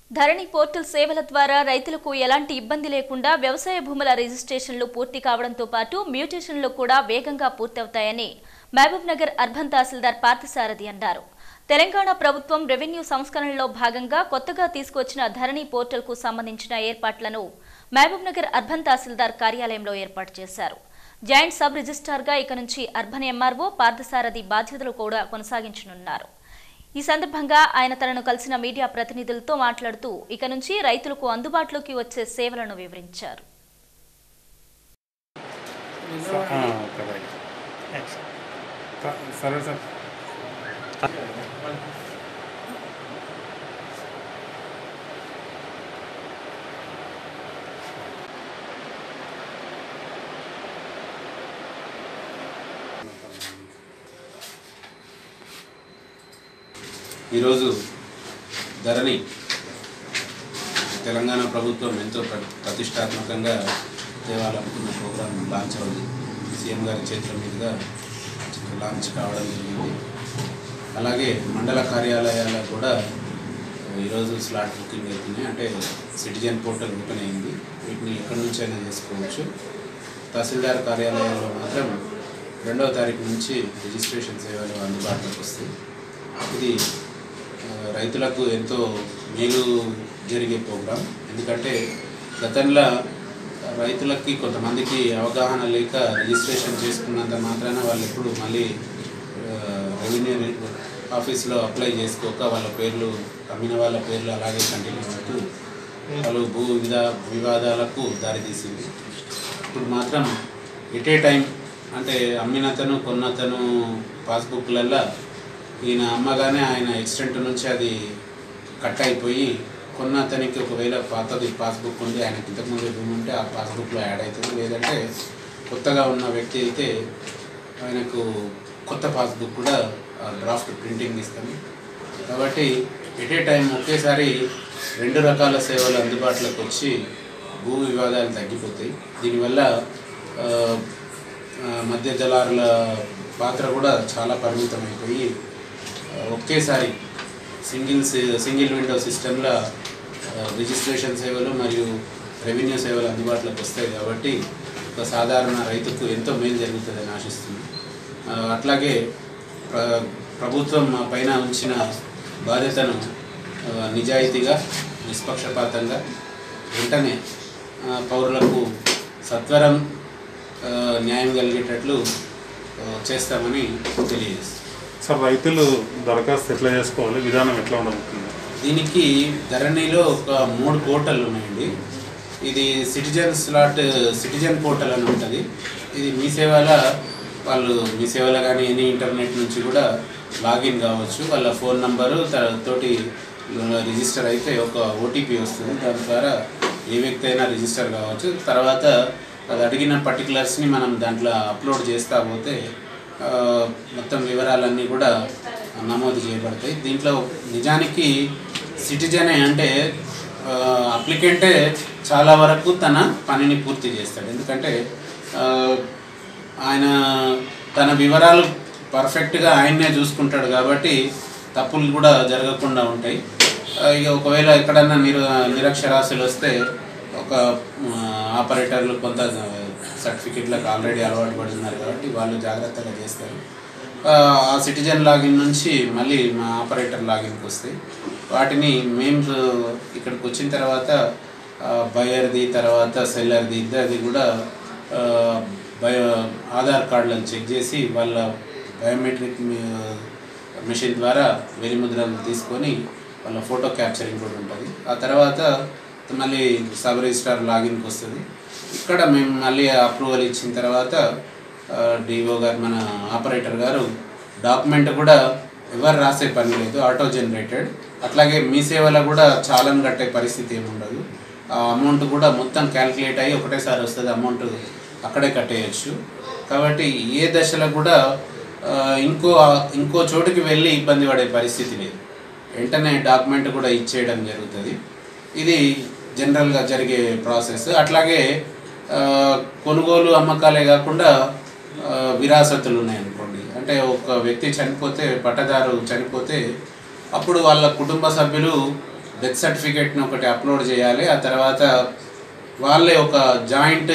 ధరణి portal సేవల ద్వారా రైతులకు ఎలాంటి ఇబ్బంది లేకుండా వ్యవసాయ భూముల రిజిస్ట్రేషన్లు పూర్తి కావడంతో పాటు మ్యూటేషన్లు కూడా వేగంగా పూర్తవుతాయని మహబూబ్ నగర్ అర్బన్ తహసీల్దార్ పార్థసారథి అన్నారు తెలంగాణ ప్రభుత్వం రెవెన్యూ సంస్కరణలో భాగంగా కొత్తగా తీసుకొచ్చిన ధరణి పోర్టల్కు సంబంధించిన ఏర్పాట్లను మహబూబ్ నగర్ అర్బన్ తహసీల్దార్ కార్యాలయంలో ఏర్పాటు చేశారు జాయింట్ సబ్ రిజిస్ట్రార్గా ఇక నుంచి అర్బన్ ఎంఆర్ఓ పార్థసారథి బాధ్యతలు కూడా కొనసాగించనున్నారు ఈ సందర్భంగా ఆయన తనను కలిసిన మీడియా ప్రతినిధులతో మాట్లాడుతూ ఇక నుంచి రైతులకు అందుబాటులోకి వచ్చే సేవలను వివరించారు ఆ, ఓకే రైట్ స- సరే సార్ ఈరోజు ధరణి తెలంగాణ ప్రభుత్వం ఎంతో ప్ర- ప్రతిష్టాత్మకంగా తేవాలనుకున్న ప్రోగ్రాం లాంచ్ అయింది సీఎం గారి చేతుల మీదుగా లాంచ్ కావడం జరిగింది అలాగే మండల కార్యాలయాల్లో కూడా ఈరోజు స్లాట్ బుకింగ్ అవుతున్నాయి అంటే సిటిజన్ పోర్టల్ ఓపెన్ అయింది వీటిని ఎక్కడి నుంచైనా చేసుకోవచ్చు తహసీల్దార్ కార్యాలయంలో మాత్రం రెండవ తారీఖు నుంచి రిజిస్ట్రేషన్ సేవలు అందుబాటులోకి వస్తాయి ఇది ఆ, రైతులకు ఎంతో మేలు జరిగే ప్రోగ్రాం ఎందుకంటే గతంలో రైతులకి కొంతమందికి అవగాహన లేక రిజిస్ట్రేషన్ చేసుకున్నంత మాత్రాన వాళ్ళు ఎప్పుడు మళ్ళీ ఆ, రెవెన్యూ ఆఫీస్లో అప్లై చేసుకోక వాళ్ళ పేర్లు అమ్మిన వాళ్ళ పేర్లు అలాగే కంటిన్యూ అవుతూ వాళ్ళు భూ విధా వివాదాలకు దారితీసింది ఇప్పుడు మాత్రం ఎట్ ఏ టైం అంటే అమ్మినతను కొన్నతను పాస్బుక్లల్లో ఈయన అమ్మగానే ఆయన ఎక్స్టెంట్ నుంచి అది కట్ అయిపోయి కొన్న అతనికి ఒకవేళ పాతది పాస్బుక్ ఉండి ఆయనకి ఇంతకుముందు భూమి ఉంటే ఆ పాస్బుక్లో యాడ్ అవుతుంది లేదంటే కొత్తగా ఉన్న వ్యక్తి అయితే ఆయనకు కొత్త పాస్బుక్ కూడా డ్రాఫ్ట్ ప్రింటింగ్ ఇస్తాము కాబట్టి ఎట్ ఏ టైం ఒకేసారి రెండు రకాల సేవలు అందుబాటులోకి వచ్చి భూ వివాదాలు తగ్గిపోతాయి దీనివల్ల ఆ, ఆ, మధ్య జలారుల పాత్ర కూడా చాలా పరిమితం అయిపోయి ఆ, ఒకేసారి సింగిల్ సి- సింగిల్ విండో సిస్టంలో ఆ, రిజిస్ట్రేషన్ సేవలు మరియు రెవెన్యూ సేవలు అందుబాటులోకి వస్తాయి కాబట్టి ఒక సాధారణ రైతుకు ఎంతో మేలు జరుగుతుందని ఆశిస్తుంది ఆ, అట్లాగే ప్ర ప్రభుత్వం మా పైన ఉంచిన బాధ్యతను ఆ, నిజాయితీగా నిష్పక్షపాతంగా వెంటనే ఆ, పౌరులకు సత్వరం ఆ, న్యాయం కలిగేటట్లు ఆ, చేస్తామని తెలియజేస్తాం సార్ రైతులు దరఖాస్తు ఎట్లా చేసుకోవాలి విధానం ఎట్లా ఉండబోతుంది దీనికి ధరణిలో ఒక మూడు పోర్టల్ ఉన్నాయండి ఇది సిటిజన్ స్లాట్ సిటిజన్ పోర్టల్ అని ఉంటుంది ఇది మీ సేవల వాళ్ళు మీ సేవల కానీ ఎనీ ఇంటర్నెట్ నుంచి కూడా లాగిన్ కావచ్చు వాళ్ళ ఫోన్ నంబరు త- తోటి రిజిస్టర్ అయితే ఒక ఓటీపీ వస్తుంది దాని ద్వారా ఏ వ్యక్తి అయినా రిజిస్టర్ కావచ్చు తర్వాత అది అడిగిన పర్టికులర్స్ని మనం దాంట్లో అప్లోడ్ చేస్తా పోతే ఆ, మొత్తం వివరాలన్నీ కూడా నమోదు చేయబడతాయి దీంట్లో నిజానికి సిటిజనే అంటే అప్లికెంటే చాలా వరకు తన పనిని పూర్తి చేస్తాడు ఎందుకంటే ఆ, ఆయన తన వివరాలు పర్ఫెక్ట్గా ఆయన్నే చూసుకుంటాడు కాబట్టి తప్పులు కూడా జరగకుండా ఉంటాయి ఆ, ఇక ఒకవేళ ఎక్కడన్నా నిర నిరక్షరాస్యులు వస్తే ఒక ఆ, ఆపరేటర్లు కొంత సర్టిఫికెట్లకు ఆల్రెడీ అలవాటు పడుతున్నారు కాబట్టి వాళ్ళు జాగ్రత్తగా చేస్తారు ఆ, ఆ సిటిజన్ లాగిన్ నుంచి మళ్ళీ మా ఆపరేటర్ లాగిన్కి వస్తాయి వాటిని మేము ఇక్కడికి వచ్చిన తర్వాత బయర్ది తర్వాత సెల్లర్ది ఇద్దరిది కూడా ఆ, బయో ఆధార్ కార్డులను చెక్ చేసి వాళ్ళ బయోమెట్రిక్ మెషిన్ ద్వారా వెలిముద్రలు తీసుకొని వాళ్ళ ఫోటో క్యాప్చరింగ్ కూడా ఉంటుంది ఆ తర్వాత మళ్ళీ సబ్ రిజిస్టార్ లాగిన్కి వస్తుంది ఇక్కడ మేము మళ్ళీ అప్రూవల్ ఇచ్చిన తర్వాత డిఓ గారు మన ఆపరేటర్ గారు డాక్యుమెంట్ కూడా ఎవరు రాసే పని లేదు ఆటో జనరేటెడ్ అట్లాగే మీ సేవలో కూడా చాలాన్ కట్టే పరిస్థితి ఏమి ఉండదు ఆ అమౌంట్ కూడా మొత్తం క్యాల్కులేట్ అయ్యి ఒకటేసారి వస్తుంది అమౌంట్ అక్కడే కట్టేయచ్చు కాబట్టి ఏ దశలో కూడా ఆ, ఇంకో ఇంకో చోటుకి వెళ్ళి ఇబ్బంది పడే పరిస్థితి లేదు వెంటనే డాక్యుమెంట్ కూడా ఇచ్చేయడం జరుగుతుంది ఇది జనరల్గా జరిగే ప్రాసెస్ అట్లాగే ఆ, కొనుగోలు అమ్మకాలే కాకుండా ఆ, విరాసతులు ఉన్నాయనుకోండి అంటే ఒక వ్యక్తి చనిపోతే పట్టదారు చనిపోతే అప్పుడు వాళ్ళ కుటుంబ సభ్యులు డెత్ సర్టిఫికేట్ని ఒకటి అప్లోడ్ చేయాలి ఆ తర్వాత వాళ్ళే ఒక జాయింట్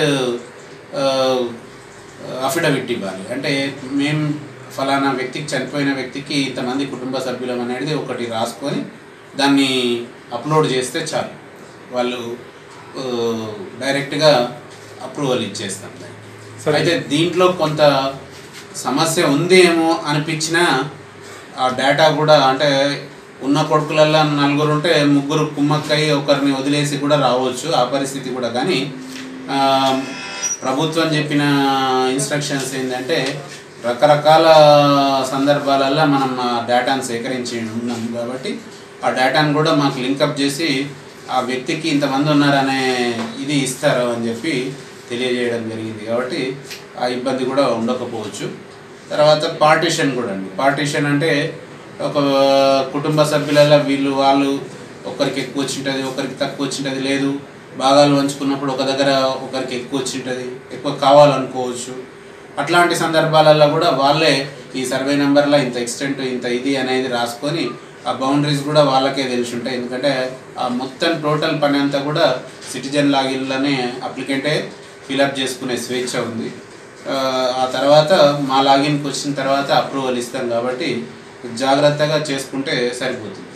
అఫిడవిట్ ఇవ్వాలి అంటే మేము ఫలానా వ్యక్తికి చనిపోయిన వ్యక్తికి ఇంతమంది కుటుంబ సభ్యులం అనేది ఒకటి రాసుకొని దాన్ని అప్లోడ్ చేస్తే చాలు వాళ్ళు ఆ, డైరెక్ట్గా అప్రూవల్ ఇచ్చేస్తాం దానికి సరే. అయితే దీంట్లో కొంత సమస్య ఉంది ఏమో అనిపించినా ఆ డేటా కూడా అంటే ఉన్న కొడుకులల్లో నలుగురు ఉంటే ముగ్గురు కుమ్మక్కయి ఒకరిని వదిలేసి కూడా రావచ్చు ఆ పరిస్థితి కూడా కానీ ఆ, ప్రభుత్వం చెప్పిన ఇన్స్ట్రక్షన్స్ ఏంటంటే రకరకాల సందర్భాలల్లో మనం ఆ డేటాను సేకరించి ఉన్నాం కాబట్టి ఆ డేటాను కూడా మాకు లింకప్ చేసి ఆ వ్యక్తికి ఇంతమంది ఉన్నారనే ఇది ఇస్తారు అని చెప్పి తెలియజేయడం జరిగింది కాబట్టి ఆ ఇబ్బంది కూడా ఉండకపోవచ్చు తర్వాత పార్టీషన్ కూడా అండి పార్టీషన్ అంటే ఒక కుటుంబ సభ్యులలో వీళ్ళు వాళ్ళు ఒకరికి ఎక్కువ వచ్చింటుంది ఒకరికి తక్కువ వచ్చింటుంది లేదు భాగాలు పంచుకున్నప్పుడు ఒక దగ్గర ఒకరికి ఎక్కువ వచ్చింటుంది ఎక్కువ కావాలనుకోవచ్చు అట్లాంటి సందర్భాలలో కూడా వాళ్ళే ఈ సర్వే నెంబర్లో ఇంత ఎక్స్టెంట్ ఇంత ఇది అనేది రాసుకొని ఆ బౌండరీస్ కూడా వాళ్ళకే తెలిసి ఉంటాయి ఎందుకంటే ఆ మొత్తం టోటల్ పని అంతా కూడా సిటిజన్ లాగిన్లోనే అప్లికెంటే ఫిలప్ చేసుకునే స్వేచ్ఛ ఉంది ఆ, ఆ తర్వాత మా లాగిన్కి వచ్చిన తర్వాత అప్రూవల్ ఇస్తాం కాబట్టి జాగ్రత్తగా చేసుకుంటే సరిపోతుంది